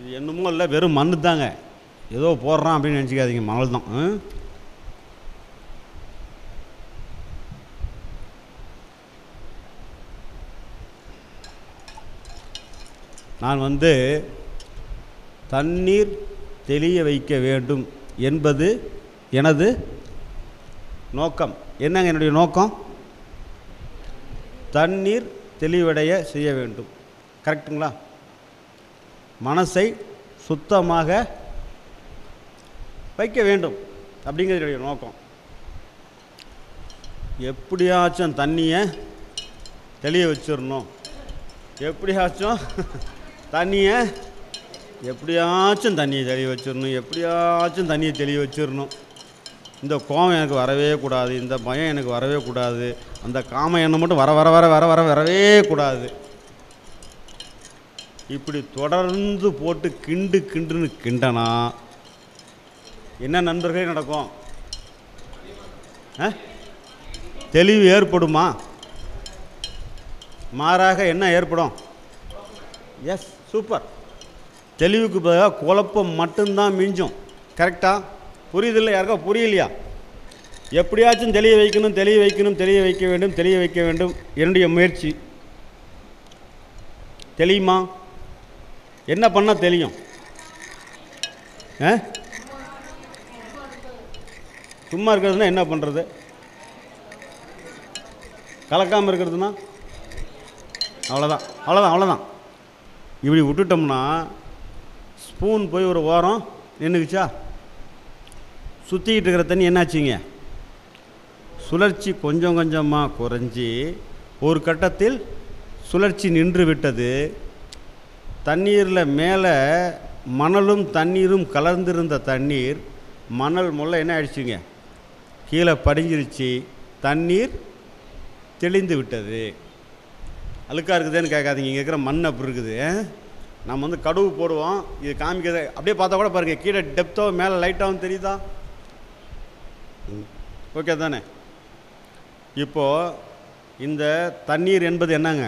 இது என்னமோ இல்லை வெறும் மண்ணு தாங்க ஏதோ போடுறான் அப்படின்னு நினச்சிக்காதீங்க மணல் தான் ஆ? நான் வந்து தண்ணீர் தெளிய வைக்க வேண்டும் என்பது எனது நோக்கம் என்னங்க என்னுடைய நோக்கம் தண்ணீர் தெளிவடைய செய்ய வேண்டும் கரெக்ட்டுங்களா மனசை சுத்தமாக வைக்க வேண்டும் அப்படிங்கிறது என்னுடைய நோக்கம் எப்படியாச்சும் தண்ணியை தெளிய வச்சிடணும் எப்படியாச்சும் தண்ணியை எப்படியாச்சும் தண்ணியை தெளிய வச்சிடணும் எப்படியாச்சும் தண்ணியை தெளிய வச்சிடணும் இந்த கோவம் எனக்கு வரவே கூடாது இந்த பயம் எனக்கு வரவே கூடாது அந்த காம எண்ணம் மட்டும் வர வர வர வர வர வரவே கூடாது இப்படி தொடர்ந்து போட்டு கிண்டு கிண்டுன்னு கிண்டனா என்ன நண்பர்களே நடக்கும் ஆ? தெளிவு ஏற்படுமா மாறாக என்ன ஏற்படும் எஸ் சூப்பர் தெளிவுக்கு பதிலாக குழப்பம் மட்டும்தான் மிஞ்சும் கரெக்டா புரியுதில்ல யாருக்கா புரியலையா எப்படியாச்சும் தெளிய வைக்கணும் தெளிய வைக்கணும் தெளிய வைக்க வேண்டும் தெளிய வைக்க வேண்டும் என்னுடைய முயற்சி தெரியுமா என்ன பண்ணால் தெரியும் ஆ சும்மா இருக்கிறதுனா என்ன பண்ணுறது கலக்காமல் இருக்கிறதுனா அவ்வளோதான் அவ்வளோதான் அவ்வளோதான் இப்படி விட்டுட்டோம்னா ஸ்பூன் போய் ஒரு ஓரம் நின்றுக்குச்சா சுற்றிக்கிட்டு இருக்கிற தண்ணி என்னாச்சுங்க சுழற்சி கொஞ்சம் கொஞ்சமாக குறைஞ்சி ஒரு கட்டத்தில் சுழற்சி நின்று விட்டது தண்ணீரில் மேலே மணலும் தண்ணீரும் கலந்திருந்த தண்ணீர் மணல் முல்ல என்ன ஆயிடுச்சுங்க கீழே படிஞ்சிருச்சு தண்ணீர் தெளிந்து விட்டது அழுக்காக இருக்குதுன்னு கேட்காதீங்க இங்கே இருக்கிற மண் அப்படி இருக்குது நம்ம வந்து கடுவு போடுவோம் இது காமிக்கிறது அப்படியே பார்த்தா கூட பாருங்கள் கீழே டெப்த்தோ மேலே லைட்டாகவும் தெரியுதா ஓகே தானே இப்போது இந்த தண்ணீர் என்பது என்னங்க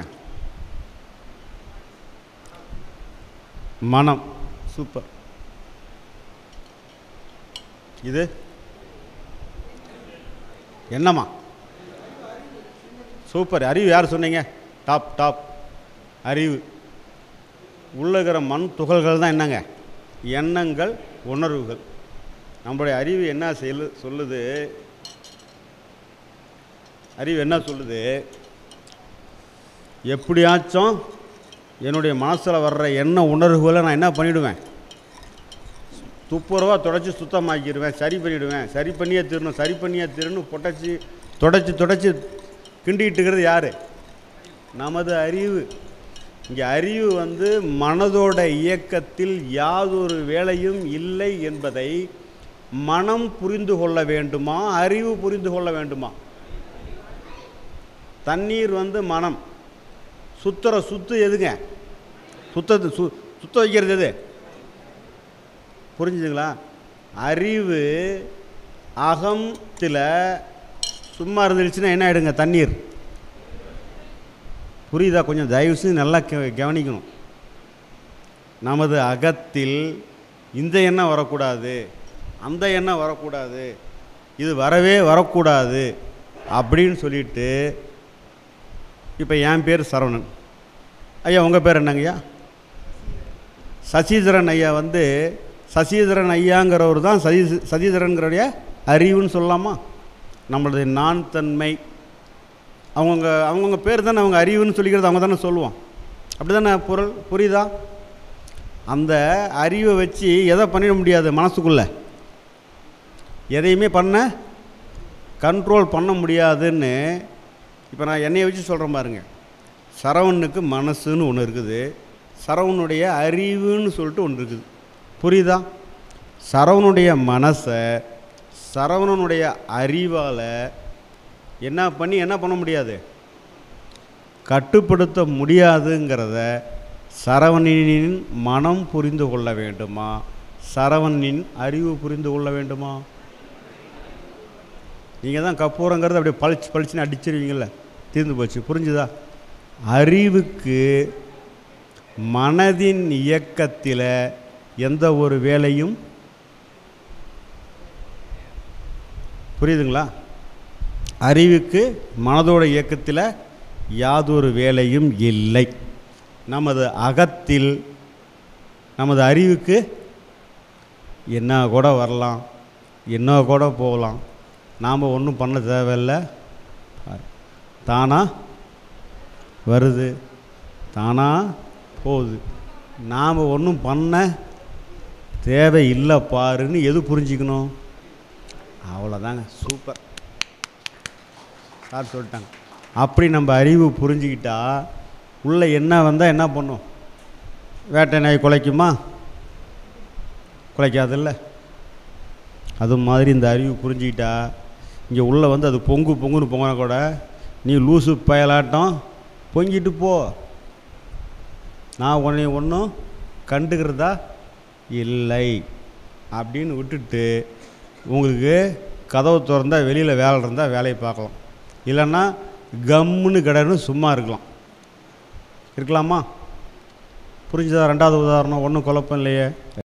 மனம் சூப்பர் இது என்னம்மா சூப்பர் அறிவு யார் சொன்னீங்க டாப் டாப் அறிவு உள்ள இருக்கிற மண் துகள்கள் தான் என்னங்க எண்ணங்கள் உணர்வுகள் நம்மளுடைய அறிவு என்ன செல்லு சொல்லுது அறிவு என்ன சொல்லுது எப்படியாச்சும் என்னுடைய மனசில் வர்ற எண்ண உணர்வுகளை நான் என்ன பண்ணிவிடுவேன் துப்புரவாக தொடச்சி சுத்தமாக்கிடுவேன் சரி பண்ணிவிடுவேன் சரி பண்ணியே தீரணும் சரி பண்ணியே தீரணும் பொட்டச்சி தொடச்சி தொடச்சி கிண்டிக்கிட்டு இருக்கிறது யார் நமது அறிவு இங்கே அறிவு வந்து மனதோட இயக்கத்தில் யாதொரு வேலையும் இல்லை என்பதை மனம் புரிந்து கொள்ள வேண்டுமா அறிவு புரிந்து கொள்ள வேண்டுமா தண்ணீர் வந்து மனம் சுத்துற சுத்து எதுங்க சுத்தது சு சுத்த வைக்கிறது எது புரிஞ்சுதுங்களா அறிவு அகத்தில் சும்மா இருந்துருச்சுன்னா என்ன ஆகிடுங்க தண்ணீர் புரியுதா கொஞ்சம் தயவு செஞ்சு நல்லா கெ- கவனிக்கணும் நமது அகத்தில் இந்த எண்ணம் வரக்கூடாது அந்த எண்ணம் வரக்கூடாது இது வரவே வரக்கூடாது அப்படின்னு சொல்லிட்டு இப்போ என் பேர் சரவணன் ஐயா உங்கள் பேர் என்னங்கய்யா சசீதரன் ஐயா வந்து சசீதரன் ஐயாங்கிறவர் தான் சதி சதீதரன்கிறடைய அறிவுன்னு சொல்லலாமா நம்மளது நான் தன்மை அவங்கவுங்க அவங்கவுங்க பேர் தானே அவங்க அறிவுன்னு சொல்லிக்கிறது அவங்க தானே சொல்லுவோம் அப்படி தானே பொருள் புரியுதா அந்த அறிவை வச்சு எதை பண்ணிட முடியாது மனசுக்குள்ளே எதையுமே பண்ண கண்ட்ரோல் பண்ண முடியாதுன்னு இப்போ நான் என்னைய வச்சு சொல்கிறேன் பாருங்க சரவணனுக்கு மனசுன்னு ஒன்று இருக்குது சரவணனுடைய அறிவுன்னு சொல்லிட்டு ஒன்று இருக்குது புரியுதா சரவணனுடைய மனசை சரவணனுடைய அறிவால் என்ன பண்ணி என்ன பண்ண முடியாது கட்டுப்படுத்த முடியாதுங்கிறத சரவணனின் மனம் புரிந்து கொள்ள வேண்டுமா சரவணனின் அறிவு புரிந்து கொள்ள வேண்டுமா நீங்கள் தான் கப்பூரங்கிறது அப்படியே பளிச்சு பளிச்சுன்னு அடிச்சிருவீங்கள்ல தீர்ந்து போச்சு புரிஞ்சுதா அறிவுக்கு மனதின் இயக்கத்தில் எந்த ஒரு வேலையும் புரியுதுங்களா அறிவுக்கு மனதோட இயக்கத்தில் யாதொரு வேலையும் இல்லை நமது அகத்தில் நமது அறிவுக்கு என்ன கூட வரலாம் என்ன கூட போகலாம் நாம் ஒன்றும் பண்ண தேவையில்லை பாரு. தானா வருது தானா போகுது நாம் ஒன்றும் பண்ண தேவை இல்லை பாருன்னு எது புரிஞ்சுக்கணும் அவ்வளோதாங்க சூப்பர் சார் சொல்லிட்டாங்க அப்படி நம்ம அறிவு புரிஞ்சுக்கிட்டா உள்ளே என்ன வந்தால் என்ன பண்ணும் வேட்டை நாய் குலைக்குமா குலைக்காதில்ல அது மாதிரி இந்த அறிவு புரிஞ்சுக்கிட்டா இங்கே உள்ளே வந்து அது பொங்கு பொங்குன்னு பொங்கினா கூட நீ லூசு பயலாட்டம் பொங்கிட்டு போ நான் உன்னை ஒன்றும் கண்டுக்கிறதா இல்லை அப்படின்னு விட்டுட்டு உங்களுக்கு கதவு திறந்தா வெளியில் வேலை இருந்தால் வேலையை பார்க்கலாம் இல்லைன்னா கம்முன்னு கிடன்னு சும்மா இருக்கலாம் இருக்கலாமா புரிஞ்சுதா ரெண்டாவது உதாரணம் ஒன்றும் குழப்பம் இல்லையே